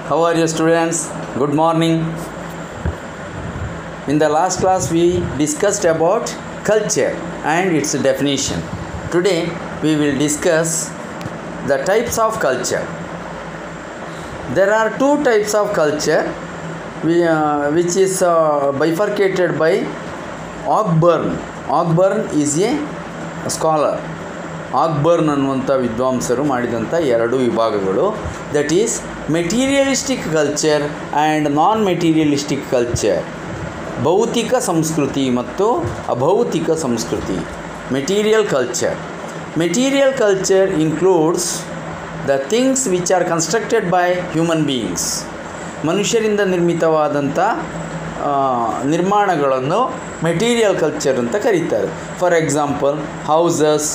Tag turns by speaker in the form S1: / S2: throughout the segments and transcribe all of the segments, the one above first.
S1: How are you students? Good morning. In the last class we discussed about culture and its definition. Today we will discuss the types of culture. There are two types of culture we, uh, which is uh, bifurcated by Ogburn. Ogburn is a scholar. ಆಗ್ಬರ್ನ್ ಅನ್ನುವಂಥ ವಿದ್ವಾಂಸರು ಮಾಡಿದಂಥ ಎರಡು ವಿಭಾಗಗಳು that is materialistic culture and non materialistic culture ಭೌತಿಕ ಸಂಸ್ಕೃತಿ ಮತ್ತು ಅಭೌತಿಕ ಸಂಸ್ಕೃತಿ material culture material culture includes the things which are constructed by human beings ಮನುಷ್ಯರಿಂದ ನಿರ್ಮಿತವಾದಂಥ ಆ, ನಿರ್ಮಾಣಗಳನ್ನು ಮೆಟೀರಿಯಲ್ ಕಲ್ಚರ್ ಅಂತ ಕರೀತಾರೆ for example houses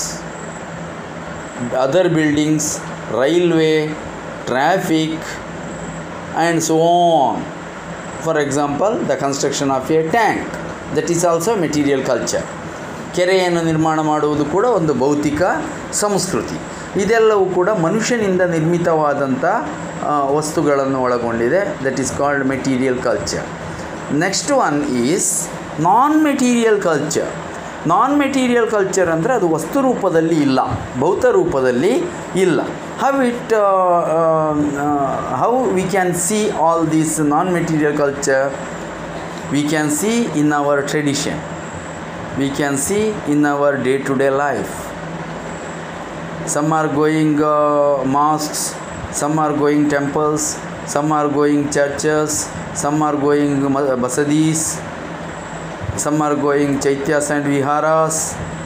S1: other buildings, railway, traffic, and so on. For example, the construction of a tank, that is also material culture. ಕೆರೆಯನ್ನು ನಿರ್ಮಾಣ ಮಾಡುವುದು ಕೂಡ ಒಂದು ಭೌತಿಕ ಸಂಸ್ಕೃತಿ ಇದೆಲ್ಲವೂ ಕೂಡ ಮನುಷ್ಯನಿಂದ ನಿರ್ಮಿತವಾದಂಥ ಆ, ವಸ್ತುಗಳನ್ನು ಒಳಗೊಂಡಿದೆ that is called material culture next one is non material culture non material culture ಅಂದರೆ ಅದು ವಸ್ತು ರೂಪದಲ್ಲಿ ಇಲ್ಲ ಭೌತ ರೂಪದಲ್ಲಿ ಇಲ್ಲ how it how we can see all these non material culture we can see in our tradition we can see in our day to day life some are going uh, mosques some are going temples some are going churches some are going ma- basadis some are going chaityas and viharas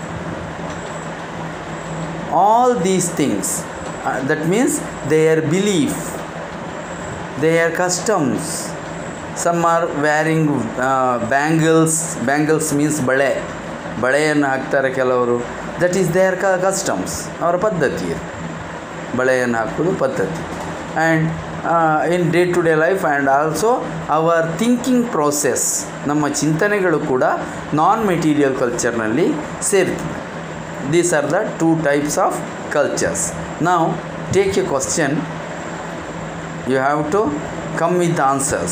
S1: all these things uh, that means their belief their customs some are wearing uh, bangles bangles means ಬಳೆ ಬಳೆಯನ್ನು ಹಾಕ್ತಾರೆ ಕೆಲವರು that is their ಕ customs ಅವರ ಪದ್ಧತಿ ಇದು. ಬಳೆಯನ್ನು ಹಾಕೋದು ಪದ್ಧತಿ and in day to day life and also our thinking process ನಮ್ಮ ಚಿಂತನೆಗಳು ಕೂಡ ನಾನ್ ಮೆಟೀರಿಯಲ್ ಕಲ್ಚರ್ನಲ್ಲಿ ಸೇರ್ತದೆ these are the two types of cultures ನಾವು take a question you have to come with answers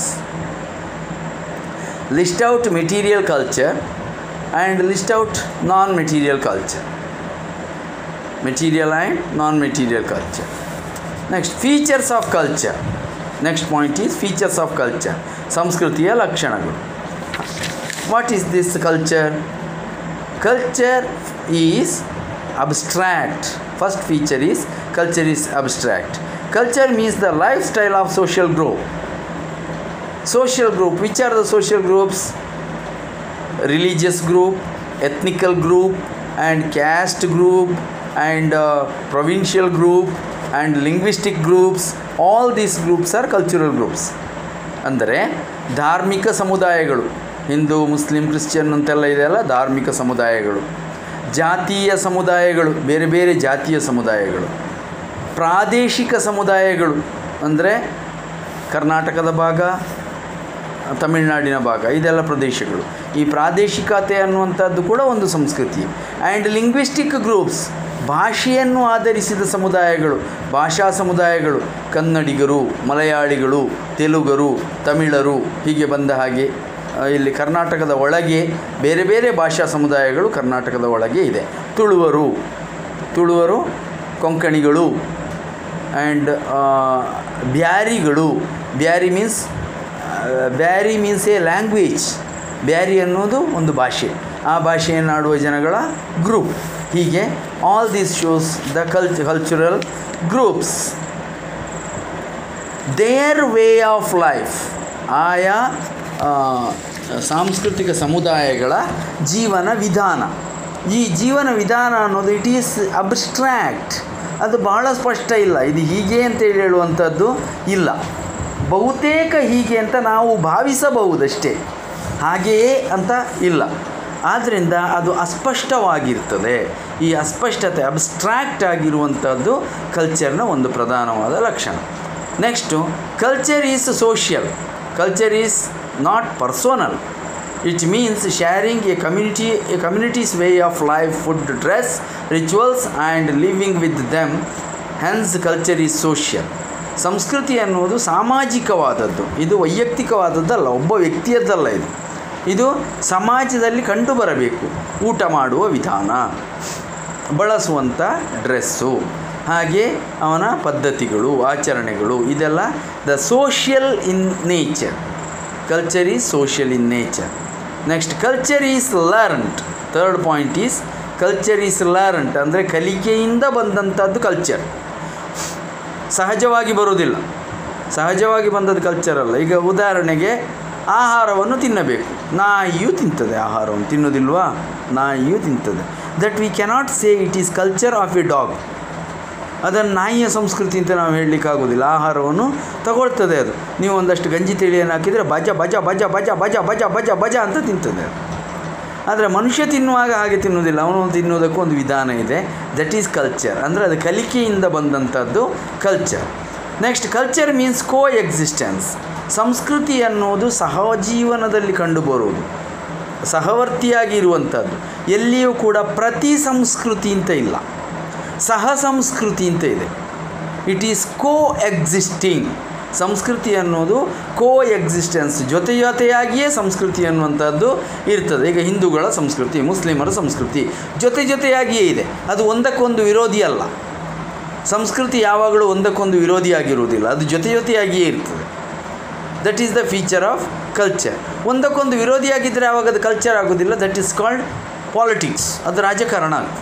S1: list out material culture and list out non material culture material and non material culture next features of culture next point is features of culture ಸಂಸ್ಕೃತಿಯ ಲಕ್ಷಣಗಳು what is this culture culture is abstract first feature is culture is abstract culture means the lifestyle of social group social group which are the social groups religious group ethnical group and caste group and uh, provincial group and linguistic groups all these groups are cultural groups ಅಂದರೆ ಧಾರ್ಮಿಕ ಸಮುದಾಯಗಳು Hindu Muslim Christian ಅಂತೆಲ್ಲ ಇದೆಲ್ಲ ಧಾರ್ಮಿಕ ಸಮುದಾಯಗಳು ಜಾತೀಯ ಸಮುದಾಯಗಳು ಬೇರೆ ಬೇರೆ ಜಾತಿಯ ಸಮುದಾಯಗಳು ಪ್ರಾದೇಶಿಕ ಸಮುದಾಯಗಳು ಅಂದರೆ ಕರ್ನಾಟಕದ ಭಾಗ ತಮಿಳುನಾಡಿನ ಭಾಗ ಇದೆಲ್ಲ ಪ್ರದೇಶಗಳು ಈ ಪ್ರಾದೇಶಿಕತೆ ಅನ್ನುವಂಥದ್ದು ಕೂಡ ಒಂದು ಸಂಸ್ಕೃತಿ ಆ್ಯಂಡ್ ಲಿಂಗ್ವಿಸ್ಟಿಕ್ ಗ್ರೂಪ್ಸ್ ಭಾಷೆಯನ್ನು ಆಧರಿಸಿದ ಸಮುದಾಯಗಳು ಭಾಷಾ ಸಮುದಾಯಗಳು ಕನ್ನಡಿಗರು ಮಲಯಾಳಿಗಳು ತೆಲುಗರು ತಮಿಳರು ಹೀಗೆ ಬಂದ ಹಾಗೆ ಆ, ಇಲ್ಲಿ ಕರ್ನಾಟಕದ ಒಳಗೆ ಬೇರೆ ಬೇರೆ ಭಾಷಾ ಸಮುದಾಯಗಳು ಕರ್ನಾಟಕದ ಒಳಗೆ ಇದೆ ತುಳುವರು ತುಳುವರು ಕೊಂಕಣಿಗಳು ಆ್ಯಂಡ್ ಬ್ಯಾರಿಗಳು Beary means Beary means a language Beary ಅನ್ನೋದು ಒಂದು ಭಾಷೆ ಆ ಭಾಷೆಯನ್ನು ಆಡುವ ಜನಗಳ ಗ್ರೂಪ್ ಹೀಗೆ ಆಲ್ ದೀಸ್ ಶೋಸ್ ದ ಕಲ್ಚ್ cultural groups their way of life ಆಯಾ ಆ, ಸಾಂಸ್ಕೃತಿಕ ಸಮುದಾಯಗಳ ಜೀವನ ವಿಧಾನ ಈ ಜೀವನ ವಿಧಾನ ಅನ್ನೋದು ಇಟ್ ಈಸ್ ಅಬ್ಸ್ಟ್ರ್ಯಾಕ್ಟ್ ಅದು ಬಹಳ ಸ್ಪಷ್ಟ ಇಲ್ಲ ಇದು ಹೀಗೆ ಅಂತ ಹೇಳಿ ಹೇಳುವಂಥದ್ದು ಇಲ್ಲ ಬಹುತೇಕ ಹೀಗೆ ಅಂತ ನಾವು ಭಾವಿಸಬಹುದಷ್ಟೇ ಹಾಗೆಯೇ ಅಂತ ಇಲ್ಲ ಆದ್ದರಿಂದ ಅದು ಅಸ್ಪಷ್ಟವಾಗಿರ್ತದೆ ಈ ಅಸ್ಪಷ್ಟತೆ ಅಬ್ಸ್ಟ್ರಾಕ್ಟ್ ಆಗಿರುವಂಥದ್ದು ಕಲ್ಚರ್ನ ಒಂದು ಪ್ರಧಾನವಾದ ಲಕ್ಷಣ next culture is social culture is not personal it means sharing a community a community's way of life food dress rituals and living with them hence culture is social ಸಂಸ್ಕೃತಿ ಅನ್ನೋದು ಸಾಮಾಜಿಕವಾದದ್ದು ಇದು ವೈಯಕ್ತಿಕವಾದದ್ದಲ್ಲ ಒಬ್ಬ ವ್ಯಕ್ತಿಯದ್ದಲ್ಲ ಇದು ಇದು ಸಮಾಜದಲ್ಲಿ ಕಂಡುಬರಬೇಕು ಊಟ ಮಾಡುವ ವಿಧಾನ ಬಳಸುವಂಥ ಡ್ರೆಸ್ಸು ಹಾಗೆ ಅವನ ಪದ್ಧತಿಗಳು ಆಚರಣೆಗಳು ಇದೆಲ್ಲ the social in nature culture is social in nature next culture is learned third point is culture is learned ಅಂದರೆ ಕಲಿಕೆಯಿಂದ ಬಂದಂಥದ್ದು ಕಲ್ಚರ್ ಸಹಜವಾಗಿ ಬರುವುದಿಲ್ಲ ಸಹಜವಾಗಿ ಬಂದದ್ದು ಕಲ್ಚರ್ ಅಲ್ಲ ಈಗ ಉದಾಹರಣೆಗೆ ಆಹಾರವನ್ನು ತಿನ್ನಬೇಕು ನಾಯಿಯೂ ತಿಂತದೆ ಆಹಾರವನ್ನು ತಿನ್ನೋದಿಲ್ವಾ ನಾಯಿಯೂ ತಿಂತದೆ that we cannot say it is culture of a dog ಅದನ್ನು ನಾಯಿಯ ಸಂಸ್ಕೃತಿ ಅಂತ ನಾವು ಹೇಳಲಿಕ್ಕಾಗೋದಿಲ್ಲ ಆಹಾರವನ್ನು ತಗೊಳ್ತದೆ ಅದು ನೀವು ಒಂದಷ್ಟು ಗಂಜಿ ತಿಳಿಯನ್ನು ಹಾಕಿದರೆ ಬಜ ಬಜ ಬಜ ಬಜ ಬಜ ಬಜ ಬಜ ಬಜ ಅಂತ ತಿಂತದೆ ಅದು ಆದರೆ ಮನುಷ್ಯ ತಿನ್ನುವಾಗ ಹಾಗೆ ತಿನ್ನುವುದಿಲ್ಲ ಅವನು ತಿನ್ನುವುದಕ್ಕೂ ಒಂದು ವಿಧಾನ ಇದೆ ದಟ್ ಈಸ್ ಕಲ್ಚರ್ ಅಂದರೆ ಅದು ಕಲಿಕೆಯಿಂದ ಬಂದಂಥದ್ದು culture next culture means coexistence ಸಂಸ್ಕೃತಿ ಅನ್ನೋದು ಸಹಜೀವನದಲ್ಲಿ ಕಂಡುಬರುವುದು ಸಹವರ್ತಿಯಾಗಿ ಇರುವಂಥದ್ದು ಎಲ್ಲಿಯೂ ಕೂಡ ಪ್ರತಿ ಸಂಸ್ಕೃತಿ ಅಂತ ಇಲ್ಲ ಸಹ ಸಂಸ್ಕೃತಿ ಅಂತ ಇದೆ ಇಟ್ ಈಸ್ ಕೋ ಎಕ್ಸಿಸ್ಟಿಂಗ್ ಸಂಸ್ಕೃತಿ ಅನ್ನೋದು ಕೋ ಎಕ್ಸಿಸ್ಟೆನ್ಸ್ ಜೊತೆ ಜೊತೆಯಾಗಿಯೇ ಸಂಸ್ಕೃತಿ ಅನ್ನುವಂಥದ್ದು ಇರ್ತದೆ ಈಗ ಹಿಂದೂಗಳ ಸಂಸ್ಕೃತಿ ಮುಸ್ಲಿಮರ ಸಂಸ್ಕೃತಿ ಜೊತೆ ಜೊತೆಯಾಗಿಯೇ ಇದೆ ಅದು ಒಂದಕ್ಕೊಂದು ವಿರೋಧಿ ಅಲ್ಲ ಸಂಸ್ಕೃತಿ ಯಾವಾಗಲೂ ಒಂದಕ್ಕೊಂದು ವಿರೋಧಿಯಾಗಿರುವುದಿಲ್ಲ ಅದು ಜೊತೆ ಜೊತೆಯಾಗಿಯೇ ಇರ್ತದೆ that is the feature of culture ಒಂದಕ್ಕೊಂದು ವಿರೋಧಿಯಾಗಿದ್ದರೆ ಆವಾಗ ಅದು ಕಲ್ಚರ್ ಆಗೋದಿಲ್ಲ ದಟ್ ಈಸ್ ಕಾಲ್ಡ್ ಪಾಲಿಟಿಕ್ಸ್ ಅದು ರಾಜಕಾರಣ ಆಗ್ತದೆ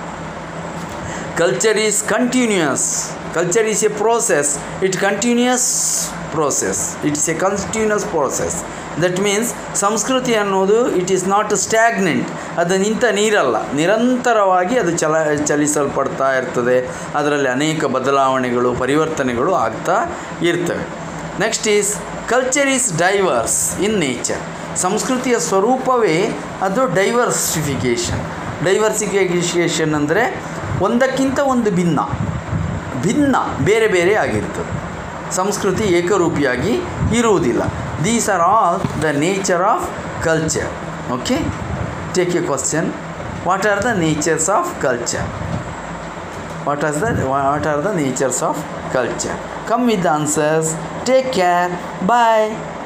S1: culture is continuous culture is a process it continuous process it's a continuous process that means ಸಂಸ್ಕೃತಿ ಅನ್ನೋದು ಇಟ್ ಈಸ್ ನಾಟ್ ಸ್ಟ್ಯಾಗ್ನೆಂಟ್ ಅದು ನಿಂತ ನೀರಲ್ಲ ನಿರಂತರವಾಗಿ ಅದು ಚಲ ಚಲಿಸಲ್ಪಡ್ತಾ ಇರ್ತದೆ ಅದರಲ್ಲಿ ಅನೇಕ ಬದಲಾವಣೆಗಳು ಪರಿವರ್ತನೆಗಳು ಆಗ್ತಾ ಇರ್ತವೆ next is culture is diverse in nature ಸಂಸ್ಕೃತಿಯ ಸ್ವರೂಪವೇ ಅದು ಡೈವರ್ಸಿಫಿಕೇಷನ್ ಡೈವರ್ಸಿಫಿಕೇಷನ್ ಅಂದರೆ ಒಂದಕ್ಕಿಂತ ಒಂದು ಭಿನ್ನ ಭಿನ್ನ ಬೇರೆ ಬೇರೆ ಆಗಿರ್ತದೆ ಸಂಸ್ಕೃತಿ ಏಕರೂಪಿಯಾಗಿ ಇರುವುದಿಲ್ಲ these are all the nature of culture okay take a question what are the natures of culture what are the what are the natures of culture come with the answers take care bye